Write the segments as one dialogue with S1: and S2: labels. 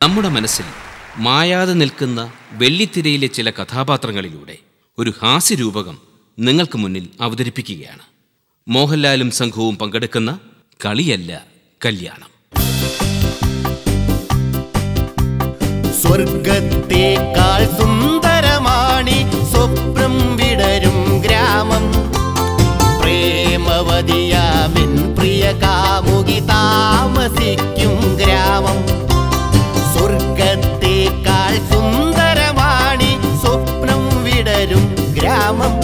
S1: നമ്മുടെ മനസ്സിൽ മായാതെ നിൽക്കുന്ന വെള്ളിത്തിരയിലെ ചില കഥാപാത്രങ്ങളിലൂടെ ഒരു ഹാസ്യരൂപകം നിങ്ങൾക്ക് മുന്നിൽ അവതരിപ്പിക്കുകയാണ് മോഹൻലാലും സംഘവും പങ്കെടുക്കുന്ന കളിയല്ല കല്യാണം
S2: സ്വർഗത്തേക്കാൾ സുന്ദരമാണി സ്വപ്നം വിടരും ഗ്രാമം പ്രേമവതിയാമിൻ പ്രിയ കാമുകി താമസിക്കും ഗ്രാമം സ്വർഗത്തേക്കാൾ സുന്ദരമാണി സ്വപ്നം വിടരും ഗ്രാമം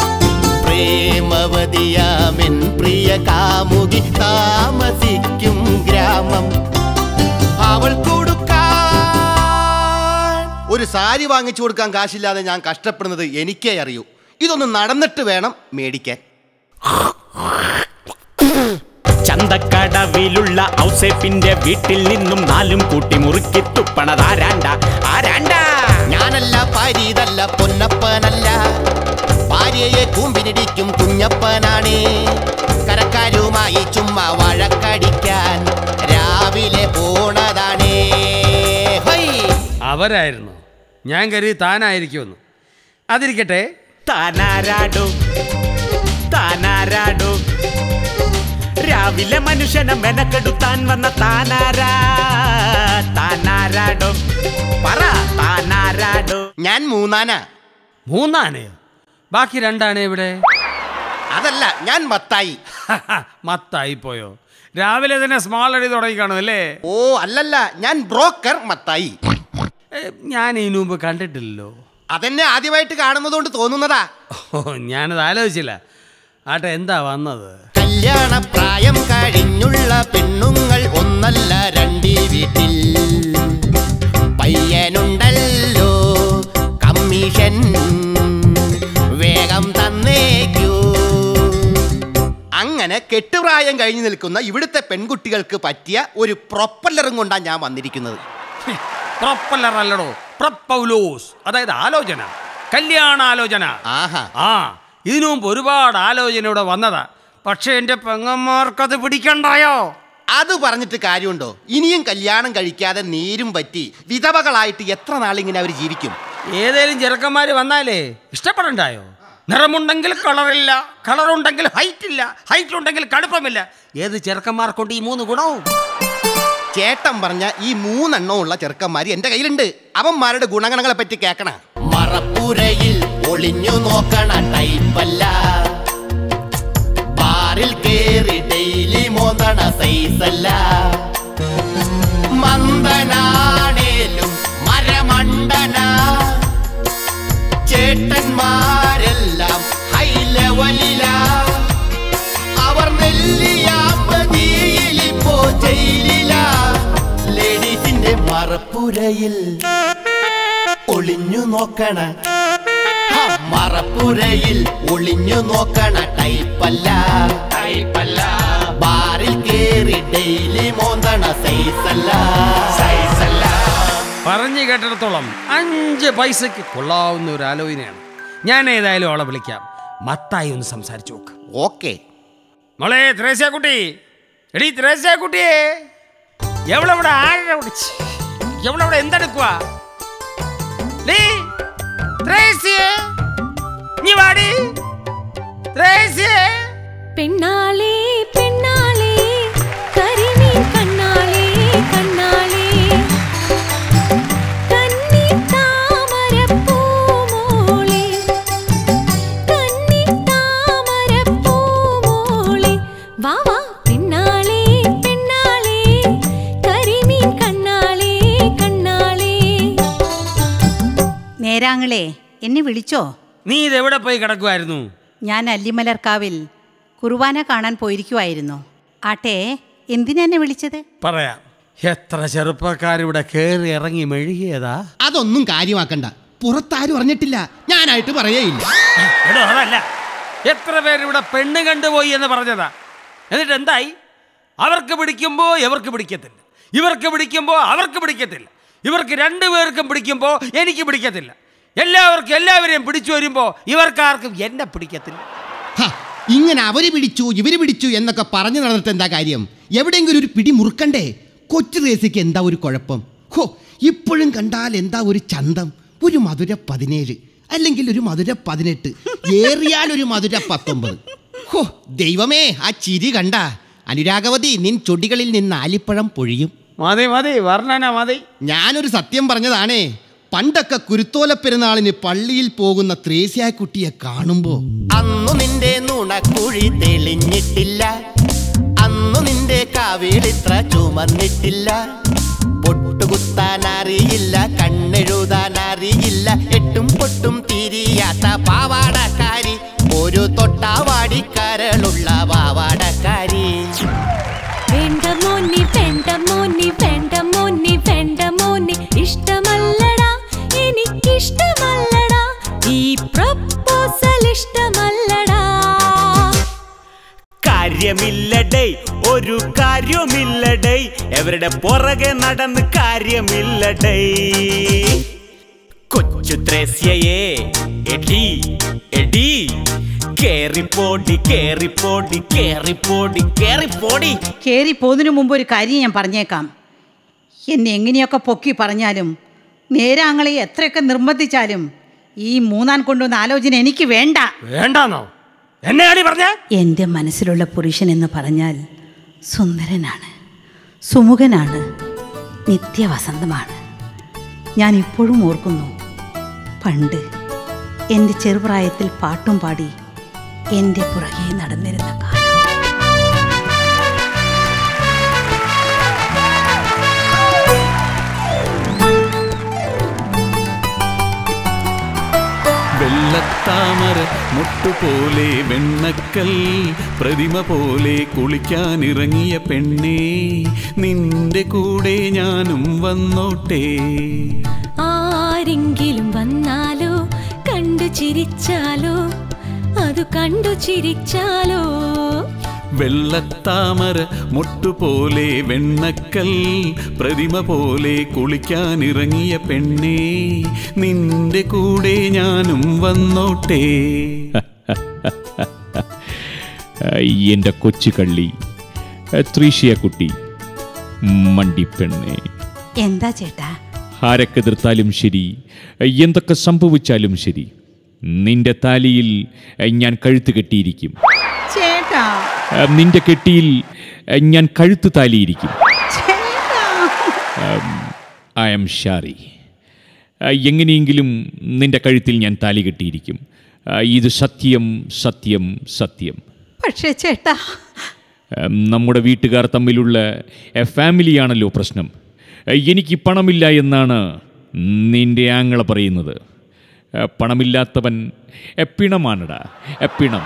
S2: പ്രേമവതിയാമിൻ പ്രിയ കാമുകി താമസിക്കും ഗ്രാമം അവൾ കൊടുക്കാൻ ഒരു സാരി വാങ്ങിച്ചു കൊടുക്കാൻ കാശില്ലാതെ ഞാൻ കഷ്ടപ്പെടുന്നത് എനിക്കേ അറിയൂ ഇതൊന്ന് നടന്നിട്ട് വേണം മേടിക്കാൻ
S3: ചന്തക്കടവിലുള്ള ഔസേപ്പിന്റെ വീട്ടിൽ നിന്നും നാലും കൂട്ടി മുറുക്കി തുപ്പണത് ആരാണ്ട ആരാണ്ട
S2: ഞാനല്ല പാരീതല്ല പൊന്നപ്പനല്ല ഭാര്യയെ കൂമ്പിനിടിക്കും കുഞ്ഞപ്പനാണേ കരക്കാരുമായി ചുമ്മാ വഴക്കടിക്കാൻ രാവിലെ പോണതാണേ ഹൊയ്
S4: അവരായിരുന്നു ഞാൻ കരുതി താനായിരിക്കുമെന്ന് അതിരിക്കട്ടെ
S3: താനാരാടോ താനാരാടോ രാവിലെ മനുഷ്യനെ മെനക്കെടുത്താൻ വന്ന താനാരാ താനാരാടോ പറ താനാരാടോ
S2: ഞാൻ മൂന്നാന
S4: മൂന്നാനയോ ബാക്കി രണ്ടാണ് ഇവിടെ
S2: അതല്ല ഞാൻ മത്തായി
S4: മത്തായി പോയോ രാവിലെ തന്നെ സ്മാൾ അടി തുടങ്ങി കാണും അല്ലേ
S2: ഓ അല്ലല്ല ഞാൻ ബ്രോക്കർ മത്തായി
S4: ഏ, ഞാൻ ഇതിനു മുമ്പ് കണ്ടിട്ടില്ലല്ലോ
S2: അതെന്നെ ആദ്യമായിട്ട് കാണുന്നതുകൊണ്ട് തോന്നുന്നതാ
S4: ഓ ഞാനത് ആലോചിച്ചില്ല ആട്ടെ എന്താ വന്നത്
S2: കല്യാണ പ്രായം കഴിഞ്ഞുള്ള പെണ്ണുങ്ങൾ ഒന്നല്ല രണ്ടീ വീട്ടിൽ പയ്യനുണ്ടല്ലോ കമ്മീഷൻ വേഗം തന്നേക്കൂ അങ്ങനെ കെട്ടുപ്രായം കഴിഞ്ഞു നിൽക്കുന്ന ഇവിടുത്തെ പെൺകുട്ടികൾക്ക് പറ്റിയ ഒരു പ്രൊപ്പല്ലറും കൊണ്ടാണ് ഞാൻ വന്നിരിക്കുന്നത്
S4: പ്രൊപ്പല്ലർ അല്ലടോ പ്രപ്പൗലോസ് അതായത് ആലോചന കല്യാണാലോചന
S2: ആഹാ
S4: ആ ഇതിനു മുമ്പ് ഒരുപാട് ആലോചന ഇവിടെ വന്നതാ പക്ഷെ എന്റെ പെങ്ങന്മാർക്കത് പിടിക്കണ്ടായോ
S2: അത് പറഞ്ഞിട്ട് കാര്യമുണ്ടോ ഇനിയും കല്യാണം കഴിക്കാതെ നീരും പറ്റി വിധവകളായിട്ട് എത്ര നാളിങ്ങനെ അവർ ജീവിക്കും
S4: ഏതേലും ചെറുക്കന്മാര് വന്നാലേ ഇഷ്ടപ്പെടണ്ടായോ നിറമുണ്ടെങ്കിൽ കളറില്ല കളറുണ്ടെങ്കിൽ ഹൈറ്റ് ഇല്ല ഹൈറ്റ് ഉണ്ടെങ്കിൽ കടുപ്പമില്ല ഏത് ചെറുക്കന്മാർക്കുണ്ട് ഈ മൂന്ന് ഗുണവും
S2: ചേട്ടൻ പറഞ്ഞ ഈ മൂന്നെണ്ണം ഉള്ള ചെറുക്കന്മാര് എന്റെ കയ്യിലുണ്ട് അവന്മാരുടെ ഗുണഗണങ്ങളെ പറ്റി കേക്കണ മറപ്പുരയിൽ ഒളിഞ്ഞു നോക്കണ ടൈപ്പല്ല ബാറിൽ കേറി ഡെയിലി മോന്തണ സൈസല്ല മന്ദനാണേലും മരമണ്ടന ചേട്ടന്മാരെല്ലാം ഹൈ ലെവലിലാ അവർ നെല്ലിയാമ്പതിയിലിപ്പോ ജയിലില ലേഡീസിന്റെ മറപ്പുരയിൽ ഒളിഞ്ഞു നോക്കണ ഹ, മറപ്പുരയിൽ ഒളിഞ്ഞു നോക്കണ ടൈപ്പല്ല ടൈപ്പല്ല ബാറിൽ കേറി ഡെയിലി മോന്തണ സൈസല്ല സൈസല്ല
S4: പറഞ്ഞു കേട്ടിടത്തോളം അഞ്ച് പൈസക്ക് കൊള്ളാവുന്ന ഒരു ആലോചനയാണ് ഞാൻ ഏതായാലും അവളെ വിളിക്കാം മത്തായി ഒന്ന് സംസാരിച്ചു നോക്ക്
S2: ഓക്കെ
S4: മോളെ ത്രേസ്യാക്കുട്ടി എടീ ത്രേസ്യാക്കുട്ടിയെ എവളെവിടെ ആഴ വിളിച്ച് എവളെവിടെ എന്തെടുക്കുക ഡീ, ത്രേസ്യേ, നീ വാടി ത്രേസ്യേ.
S5: പെണ്ണാളേ പെണ്ണാളേ കരിമീൻ കണ്ണാളേ കണ്ണാളേ കന്നി താമരപ്പൂമോളെ കന്നി താമരപ്പൂമോളെ വാ വാ പെണ്ണാളേ പെണ്ണാളേ കരിമീൻ കണ്ണാളേ കണ്ണാളേ
S6: നേരാങ്ങളെ എന്നെ വിളിച്ചോ
S4: നീ ഇതെവിടെ പോയി കിടക്കുമായിരുന്നു
S6: ഞാൻ അല്ലിമലർക്കാവിൽ കുർബാന കാണാൻ പോയിരിക്കുമായിരുന്നു ആട്ടെ എന്തിനാ എന്നെ വിളിച്ചത്
S4: പറയാം എത്ര ചെറുപ്പക്കാരിവിടെ കയറി ഇറങ്ങി മെഴുകിയതാ
S2: അതൊന്നും കാര്യമാക്കണ്ട പുറത്താരും അറിഞ്ഞിട്ടില്ല ഞാനായിട്ട് പറയേയില്ല
S4: എടോ അതല്ല എത്ര പേരിവിടെ പെണ്ണ് കണ്ടുപോയി എന്ന് പറഞ്ഞതാ എന്നിട്ട് എന്തായി അവർക്ക് പിടിക്കുമ്പോൾ ഇവർക്ക് പിടിക്കത്തില്ല ഇവർക്ക് പിടിക്കുമ്പോൾ അവർക്ക് പിടിക്കത്തില്ല ഇവർക്ക് രണ്ടുപേർക്കും പിടിക്കുമ്പോൾ എനിക്ക് പിടിക്കത്തില്ല എല്ലാവർക്കും എല്ലാവരെയും പിടിച്ചു വരുമ്പോൾ ഇവർക്കാർക്കും എന്നെ പിടിക്കത്തില്ല
S2: ഹ, ഇങ്ങനെ അവര് പിടിച്ചു ഇവര് പിടിച്ചു എന്നൊക്കെ പറഞ്ഞു നടന്നിട്ട് എന്താ കാര്യം എവിടെയെങ്കിലും ഒരു പിടി മുറുക്കണ്ടേ കൊച്ചു റേസിക്ക് എന്താ ഒരു കുഴപ്പം ഹോ ഇപ്പോഴും കണ്ടാൽ എന്താ ഒരു ചന്തം ഒരു മധുര പതിനേഴ് അല്ലെങ്കിൽ ഒരു മധുര പതിനെട്ട് ഏറിയാൽ ഒരു മധുര പത്തൊമ്പത് ഹോ ദൈവമേ ആ ചിരി കണ്ട അനുരാഗവതി നിൻ ചൊടികളിൽ നിന്ന് ആലിപ്പഴം പൊഴിയും
S4: മതി മതി വർണ്ണന മതി
S2: ഞാനൊരു സത്യം പറഞ്ഞതാണേ പണ്ടൊക്കെ കുരുത്തോല പെരുന്നാളിന് പള്ളിയിൽ പോകുന്ന ത്രേസ്യാക്കുട്ടിയെ കാണുമ്പോ
S7: അന്നു നിന്റെ നുണക്കുഴി തെളിഞ്ഞിട്ടില്ല അന്നു നിന്റെ കാവിളിത്ര ചുമന്നിട്ടില്ല പൊട്ടുകുത്താൻ അറിയില്ല കണ്ണെഴുതാൻ അറിയില്ല എട്ടും പൊട്ടും തിരിയാത്ത പാവാടക്കാരി ഒരു തൊട്ടാവാടിക്കരളുള്ള പാവാടക്കാരി
S5: വേണ്ട മോന്നി വേണ്ട മോന്നി വേണ്ട മോന്നി വേണ്ട മോന്നി ഇഷ്ടമല്ലടാ എനിക്കിഷ്ടമല്ലടാ ഈ പ്രപ്പോസൽ ഇഷ്ടമല്ലടാ
S3: കാര്യമില്ലടേ ഒരു കാര്യമില്ലടേ എവരുടെ പുറകെ നടന്ന് കാര്യമില്ലടേ കൊച്ചു ത്രേസ്യയെ എടി എടി കേറിപ്പോടി കേറിപ്പോടി കേറിപ്പോടി കേറിപ്പോടി
S6: കയറി പോകുന്നതിന് മുമ്പ് ഒരു കാര്യം ഞാൻ പറഞ്ഞേക്കാം എന്നെ എങ്ങനെയൊക്കെ പൊക്കി പറഞ്ഞാലും നേരാങ്ങളെ എത്രയൊക്കെ നിർബന്ധിച്ചാലും ഈ മൂന്നാൻ കൊണ്ടുവന്ന ആലോചന എനിക്ക് വേണ്ട
S4: വേണ്ടാന്നോ എന്നെയാടി പറഞ്ഞേ
S6: എൻ്റെ മനസ്സിലുള്ള പുരുഷൻ എന്ന് പറഞ്ഞാൽ സുന്ദരനാണ് സുമുഖനാണ് നിത്യവസന്തമാണ് ഞാൻ ഇപ്പോഴും ഓർക്കുന്നു പണ്ട് എൻ്റെ ചെറുപ്രായത്തിൽ പാട്ടും പാടി എൻ്റെ പുറകെ നടന്നിരുന്ന കാലം
S8: വെള്ളത്താമര മുട്ടുപോലെ വെണ്ണക്കൽ പ്രതിമ പോലെ കുളിക്കാനിറങ്ങിയ പെണ്ണേ നിന്റെ കൂടെ ഞാനും വന്നോട്ടെ
S5: ആരെങ്കിലും വന്നാലോ കണ്ടു ചിരിച്ചാലോ അത് കണ്ടു ചിരിച്ചാലോ
S8: വെള്ളത്താമര മുട്ടുപോലെ വെണ്ണക്കൽ പ്രതിമ പോലെ കുളിക്കാനിറങ്ങിയ പെണ്ണേ നിന്റെ കൂടെ ഞാനും വന്നോട്ടെ
S9: എൻ്റെ കൊച്ചു കള്ളി ത്രീശിയക്കുട്ടി മണ്ടിപ്പെണ്ണെ
S6: എന്താ ചേട്ടാ
S9: ആരക്കെതിർത്താലും ശരി എന്തൊക്കെ സംഭവിച്ചാലും ശരി നിന്റെ താലിയിൽ ഞാൻ കഴുത്ത് കെട്ടിയിരിക്കും
S6: ചേട്ടാ
S9: നിന്റെ കെട്ടിയിൽ ഞാൻ കഴുത്ത് താലിയിരിക്കും ഐ എം ഷാറി എങ്ങനെയെങ്കിലും നിന്റെ കഴുത്തിൽ ഞാൻ താലി കെട്ടിയിരിക്കും ഇത് സത്യം സത്യം സത്യം
S6: പക്ഷേ ചേട്ടാ
S9: ഉം, നമ്മുടെ വീട്ടുകാർ തമ്മിലുള്ള എ, ഫാമിലിയാണല്ലോ പ്രശ്നം എനിക്ക് പണമില്ല എന്നാണ് നിന്റെ ആങ്ങള പറയുന്നത് എ, പണമില്ലാത്തവൻ എ, പിണമാണടാ എ, പിണം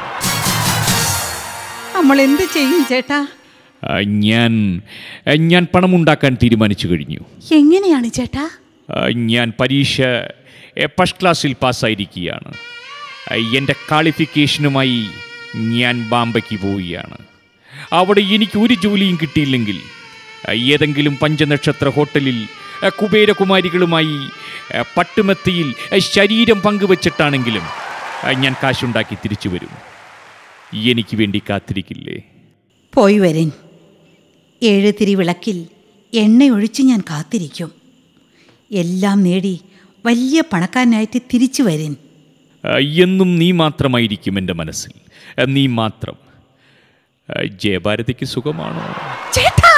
S6: നമ്മൾ എന്ത് ചെയ്യും ചേട്ടാ
S9: ആ, ഞാൻ ഞാൻ പണമുണ്ടാക്കാൻ തീരുമാനിച്ചു കഴിഞ്ഞു
S6: എങ്ങനെയാണ് ചേട്ടാ
S9: ആ, ഞാൻ പരീക്ഷ എ, ഫസ്റ്റ് ക്ലാസ്സിൽ പാസ്സായിരിക്കുകയാണ് ആ, എൻ്റെ ക്വാളിഫിക്കേഷനുമായി ഞാൻ ബാമ്പയ്ക്ക് പോവുകയാണ് അവിടെ എനിക്ക് ഒരു ജോലിയും കിട്ടിയില്ലെങ്കിൽ ആ, ഏതെങ്കിലും പഞ്ചനക്ഷത്ര ഹോട്ടലിൽ ആ, കുബേരകുമാരികളുമായി ആ, പട്ടുമെത്തയിൽ ആ, ശരീരം പങ്കുവച്ചിട്ടാണെങ്കിലും ആ, ഞാൻ കാശുണ്ടാക്കി തിരിച്ചു വരും എനിക്ക് വേണ്ടി കാത്തിരിക്കില്ലേ
S6: പോയി വരൻ ഏഴ് തിരി വിളക്കിൽ എണ്ണയൊഴിച്ച് ഞാൻ കാത്തിരിക്കും എല്ലാം നേടി വലിയ പണക്കാരനായിട്ട് തിരിച്ചു വരൻ
S9: ആ, എന്നും നീ മാത്രമായിരിക്കും എൻ്റെ മനസ്സിൽ ആ, നീ മാത്രം ആ, ജയഭാരതിക്ക് സുഖമാണോ
S6: ചേട്ടാ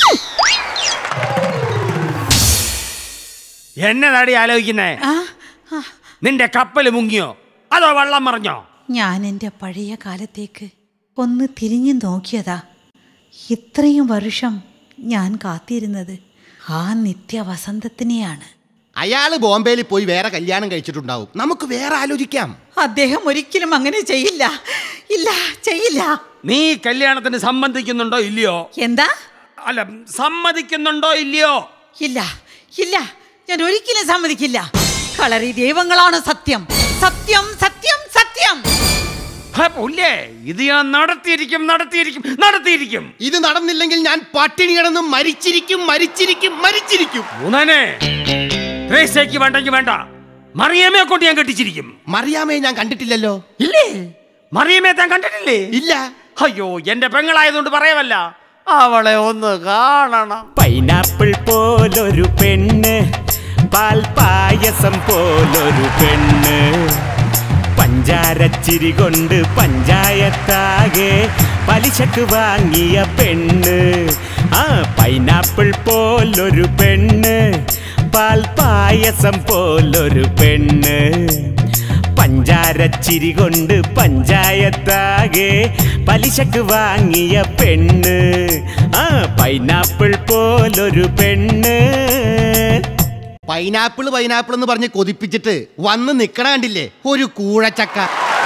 S4: എന്നതാടി ആലോചിക്കുന്നേ
S6: ആ, ആ,
S4: നിന്റെ കപ്പൽ മുങ്ങിയോ അതോ വള്ളം മറിഞ്ഞോ
S6: ഞാൻ എൻ്റെ പഴയ കാലത്തേക്ക് ഒന്ന് തിരിഞ്ഞു നോക്കിയതാ ഇത്രയും വർഷം ഞാൻ കാത്തിരുന്നത് ആ നിത്യവസന്തത്തിനെയാണ്
S2: അയാള് ബോംബെയിൽ പോയി വേറെ കല്യാണം കഴിച്ചിട്ടുണ്ടാവും നമുക്ക് വേറെ ആലോചിക്കാം
S6: അദ്ദേഹം ഒരിക്കലും അങ്ങനെ ചെയ്യില്ല ഇല്ല ചെയ്യില്ല
S4: നീ കല്യാണത്തിന് സംബന്ധിക്കുന്നുണ്ടോ ഇല്ലയോ
S6: എന്താ
S4: അല്ല സമ്മതിക്കുന്നുണ്ടോ ഇല്ലയോ
S6: ഇല്ല ഇല്ല ഞാൻ ഒരിക്കലും സമ്മതിക്കില്ല കളറി ദൈവങ്ങളാണ് സത്യം സത്യം സത്യം സത്യം
S4: ഹേ, പുല്ലേ ഇത് ഞാൻ നടത്തിയിരിക്കും നടത്തിയിരിക്കും നടത്തിയിരിക്കും
S2: ഇത് നടന്നില്ലെങ്കിൽ ഞാൻ പട്ടിണി കിടന്ന് മരിച്ചിരിക്കും മരിച്ചിരിക്കും മരിച്ചിരിക്കും
S4: മൂന്നനെ ത്രേസ്യക്ക് വേണ്ടെങ്കിൽ വേണ്ട മറിയമേ കൊണ്ട് ഞാൻ കെട്ടിച്ചിരിക്കും
S2: മറിയാമേ ഞാൻ കണ്ടിട്ടില്ലല്ലോ
S4: ഇല്ലേ മറിയമേ താൻ കണ്ടിട്ടില്ലേ
S2: ഇല്ല
S4: അയ്യോ എന്റെ പെങ്ങളായതുകൊണ്ട് പറയാമല്ല അവളെ ഒന്ന് കാണണം
S3: പൈനാപ്പിൾ പോലൊരു പെണ്ണ് പാൽപായസം പോലൊരു പെണ്ണ് പഞ്ചാരച്ചിരി കൊണ്ട് പഞ്ചായത്താകെ പലിശക്ക് വാങ്ങിയ പെണ്ണ് ആ പൈനാപ്പിൾ പോലൊരു പെണ്ണ് പാൽപായസം പോലൊരു പെണ്ണ് പഞ്ചാരച്ചിരി കൊണ്ട് പഞ്ചായത്താകെ പലിശക്ക് വാങ്ങിയ പെണ്ണ് ആ പൈനാപ്പിൾ പോലൊരു പെണ്ണ്
S2: പൈനാപ്പിൾ പൈനാപ്പിൾ എന്ന് പറഞ്ഞ് കൊതിപ്പിച്ചിട്ട് വന്ന് നിക്കണ കണ്ടില്ലേ ഒരു കൂഴച്ചക്ക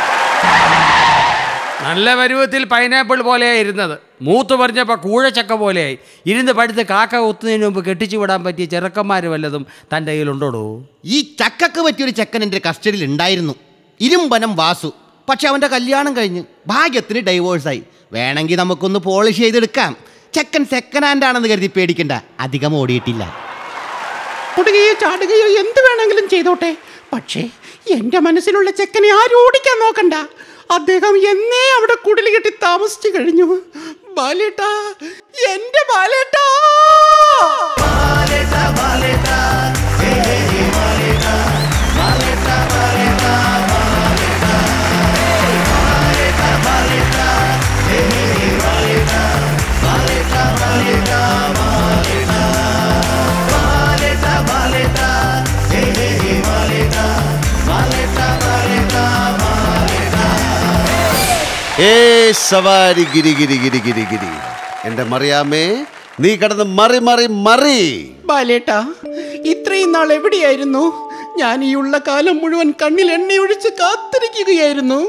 S4: നല്ല പരുവത്തിൽ പൈനാപ്പിൾ പോലെയാ ഇരുന്നത് മൂത്ത് പറഞ്ഞപ്പോൾ കൂഴച്ചക്ക പോലെയായി ഇരുന്ന് പടുത്ത് കാക്ക കുത്തുന്നതിന് മുമ്പ് കെട്ടിച്ചു വിടാൻ പറ്റിയ ചെറുക്കന്മാർ വല്ലതും തൻ്റെ കയ്യിലുണ്ടോടോ
S2: ഈ ചക്കക്ക് പറ്റിയൊരു ചെക്കൻ എൻ്റെ കസ്റ്റഡിയിൽ ഉണ്ടായിരുന്നു ഇരുമ്പനം വാസു പക്ഷെ അവൻ്റെ കല്യാണം കഴിഞ്ഞ് ഭാഗ്യത്തിന് ഡൈവോഴ്സായി വേണമെങ്കിൽ നമുക്കൊന്ന് പോളിഷ് ചെയ്തെടുക്കാം ചെക്കൻ സെക്കൻഡ് ഹാൻഡ് ആണെന്ന് കരുതി പേടിക്കണ്ട അധികം ഓടിയിട്ടില്ല
S10: ഓടുകയോ ചാടുകയോ എന്ത് വേണമെങ്കിലും ചെയ്തോട്ടെ പക്ഷേ എന്റെ മനസ്സിലുള്ള ചെക്കനെ ആരും ഓടിക്കാൻ നോക്കണ്ട അദ്ദേഹം എന്നേ അവിടെ കുടിൽ കെട്ടി താമസിച്ചു കഴിഞ്ഞു ബാലേട്ടാ എന്റെ ബാലേട്ടാ
S11: ഏ സവാരി ഗിരി ഗിരി ഗിരി ഗിരി ഗിരി എന്റെ മറിയാമേ നീ കിടന്ന് മറി മറി മറി
S10: ബാലേട്ടാ ഇത്രയും നാൾ എവിടെയായിരുന്നു ഞാൻ ഈ ഉള്ള കാലം മുഴുവൻ കണ്ണിൽ എണ്ണയൊഴിച്ച് കാത്തിരിക്കുകയായിരുന്നു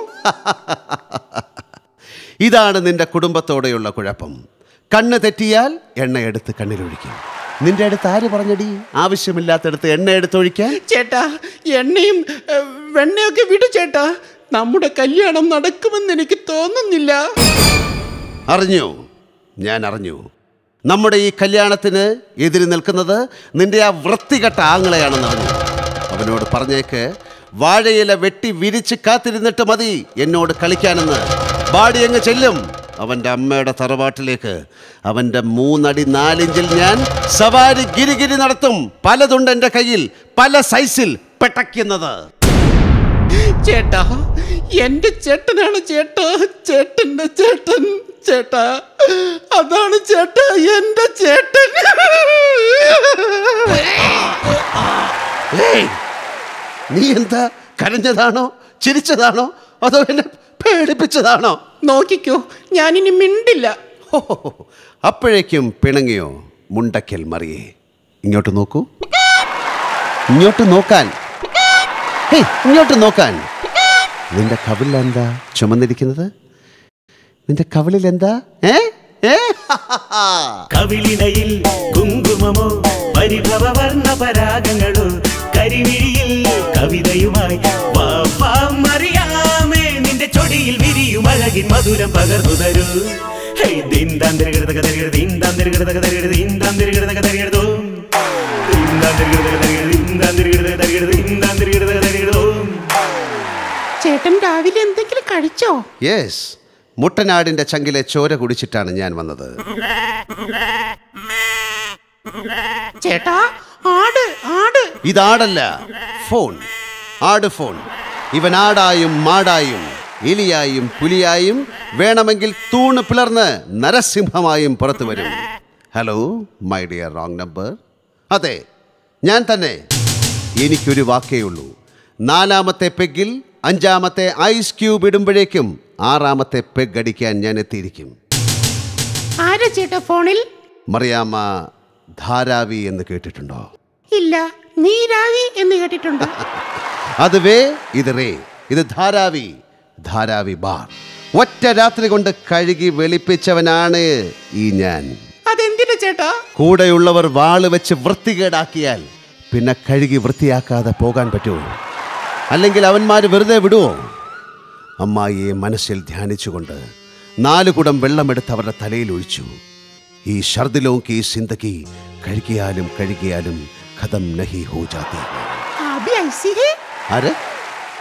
S11: ഇതാണ് നിന്റെ കുടുംബത്തോടെയുള്ള കുഴപ്പം കണ്ണ് തെറ്റിയാൽ എണ്ണയെടുത്ത് കണ്ണിലൊഴിക്കും നിന്റെ അടുത്ത് ആര് പറഞ്ഞടി ആവശ്യമില്ലാത്തടത്ത് എണ്ണ എടുത്തൊഴിക്കാൻ
S10: ചേട്ടാ എണ്ണയും ഏ, വെണ്ണയൊക്കെ വിടു ചേട്ടാ നമ്മുടെ കല്യാണം നടക്കുമെന്ന് എനിക്ക് തോന്നുന്നില്ല
S11: അറിഞ്ഞു ഞാൻ അറിഞ്ഞു നമ്മുടെ ഈ കല്യാണത്തിന് എതിര് നിൽക്കുന്നത് നിന്റെ ആ വൃത്തികെട്ട ആങ്ങളെയാണെന്ന് അറിഞ്ഞു അവനോട് പറഞ്ഞേക്ക് വാഴയില വെട്ടി വിരിച്ച് കാത്തിരുന്നിട്ട് മതി എന്നോട് കളിക്കാനെന്ന് ബാടി അങ്ങ് ചെല്ലും അവൻ്റെ അമ്മയുടെ തറവാട്ടിലേക്ക് അവൻ്റെ മൂന്നടി നാലിഞ്ചിൽ ഞാൻ സവാരി ഗിരിഗിരി നടത്തും പലതുണ്ട് എൻ്റെ കയ്യിൽ പല സൈസിൽ പെട്ടയ്ക്കുന്നത്
S10: ചേട്ടാ എന്റെ ചേട്ടനാണ് ചേട്ടാ ചേട്ടന്റെ ചേട്ടൻ ചേട്ടാ അതാണ് ചേട്ടാ എന്റെ ചേട്ടൻ
S11: ഏയ്! നീ എന്താ കരഞ്ഞതാണോ ചിരിച്ചതാണോ അതോ എന്നെ പേടിപ്പിച്ചതാണോ
S10: നോക്കിക്കോ ഞാനിനി മിണ്ടില്ല
S11: ഹോ, ഹോ, ഹോ. അപ്പോഴേക്കും പിണങ്ങിയോ മുണ്ടക്കൽ മറിയേ ഇങ്ങോട്ട് നോക്കൂ ഇങ്ങോട്ട് നോക്കാൻ ഹേയ്, ഇങ്ങോട്ട് നോക്കാൻ നിന്റെ കവിളിൽ എന്താ ചുമന്നിരിക്കുന്നത് നിന്റെ കവിളിൽ എന്താ ഏ ഏ
S3: കവിളിനയിൽ കുങ്കുമമോ പരിഭവ വർണ്ണ പരാഗങ്ങളോ കരിമിഴിയിൽ കവിതയുമായി വാ, വാ, മറിയാമേ നിന്റെ ചൊടിയിൽ വിരിയും അഴകിൻ മധുരം പകർന്നു തരൂ ഹേയ്, ദീന്താം തിരുകിടതക തിരുകിട, ദീന്താം തിരുകിടതക തിരുകിട, ദീന്താം തിരുകിടതക തിരുകിടതോ. ദീന്താം തിരുകിടതക തിരുകിട, ദീന്താം തിരുകിടതക തിരുകിട, ദീന്താം തിരുകിടതക തിരുകിടതോ.
S10: ചേട്ടൻ രാവിലെ എന്തെങ്കിലും കഴിച്ചോ
S11: യെസ് മുട്ടനാടിന്റെ ചങ്കിലെ ചോര കുടിച്ചിട്ടാണ് ഞാൻ വന്നത്
S10: ചേട്ടാ ആട് ആട്
S11: ഇതാടല്ല ഫോൺ ആട് ഫോൺ ഇവൻ ആടായും മാടായും എലിയായും പുലിയായും വേണമെങ്കിൽ തൂണ് പിളർന്ന് നരസിംഹമായും പുറത്തു വരും hello my dear wrong number അതെ ഞാൻ തന്നെ എനിക്കൊരു വാക്കേ ഉള്ളൂ നാലാമത്തെ പെഗിൽ അഞ്ചാമത്തെ ഐസ് ക്യൂബ് ഇടുമ്പോഴേക്കും ആറാമത്തെ പെഗ് അടിക്കാൻ ഞാൻ എത്തിയിരിക്കും
S10: ആരാ ചേട്ടാ ഫോണിൽ
S11: മറിയാമ്മ ധാരാവി എന്ന് കേട്ടിട്ടുണ്ടോ
S10: ഇല്ല നീരാവി എന്ന് കേട്ടിട്ടുണ്ട്
S11: അത് വേ ഇത് റേ ഇത് ധാരാവി ധാരാവി ബാർ ഒറ്റ രാത്രി കൊണ്ട് കഴുകി വെളുപ്പിച്ചവനാണ് ഈ ഞാൻ
S10: അതെന്തിനാ ചേട്ടാ
S11: കൂടെയുള്ളവർ വാള് വെച്ച് വൃത്തികേടാക്കിയാൽ പിന്നെ കഴുകി വൃത്തിയാക്കാതെ പോകാൻ പറ്റുമോ അല്ലെങ്കിൽ അവന്മാർ വെറുതെ വിടുവോ അമ്മായിയെ മനസ്സിൽ ധ്യാനിച്ചുകൊണ്ട് നാല് കുടം വെള്ളമെടുത്ത് അവരുടെ തലയിൽ ഒഴിച്ചു ഈ ഷർദിലോം കി സിന്ദഗി കഴുകിയാലും കഴുകിയാലും ഖതം നഹി ഹോ ജാതി
S10: അഭി ഐസി ഹേ
S11: ആര്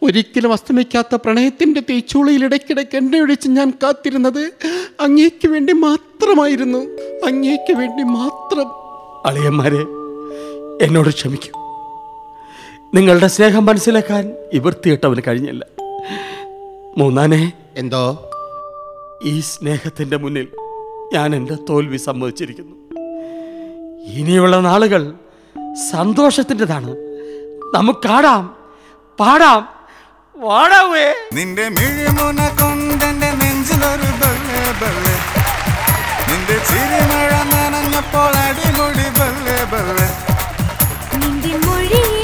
S10: ഒരിക്കലും അസ്തമിക്കാത്ത പ്രണയത്തിന്റെ തീച്ചൂളയിൽ ഇടയ്ക്കിടയ്ക്ക് എണ്ണയൊഴിച്ച് ഞാൻ കാത്തിരുന്നത് അങ്ങേക്ക് വേണ്ടി മാത്രമായിരുന്നു അങ്ങേക്ക് വേണ്ടി മാത്രം
S4: അളിയന്മാരെ എന്നോട് ക്ഷമിക്കൂ നിങ്ങളുടെ സ്നേഹം മനസ്സിലാക്കാൻ ഈ വൃത്തിയിട്ടവന് കഴിഞ്ഞില്ല മൂന്നാനെ
S2: എന്തോ
S4: ഈ സ്നേഹത്തിന്റെ മുന്നിൽ ഞാൻ എൻ്റെ തോൽവി സമ്മതിച്ചിരിക്കുന്നു ഇനിയുള്ള നാളുകൾ സന്തോഷത്തിൻ്റെതാണ് നമുക്കാടാം പാടാം വാടാവേ
S12: നിന്റെ മിഴിമുന കൊണ്ടെന്റെ നെഞ്ചിലൊരു ബല്ലേ ബല്ലേ നിന്റെ ചിരിമഴ നനഞ്ഞപ്പോൾ അടിമുടി ബല്ലേ ബല്ലേ
S5: നിന്റെ മൊഴിയിൽ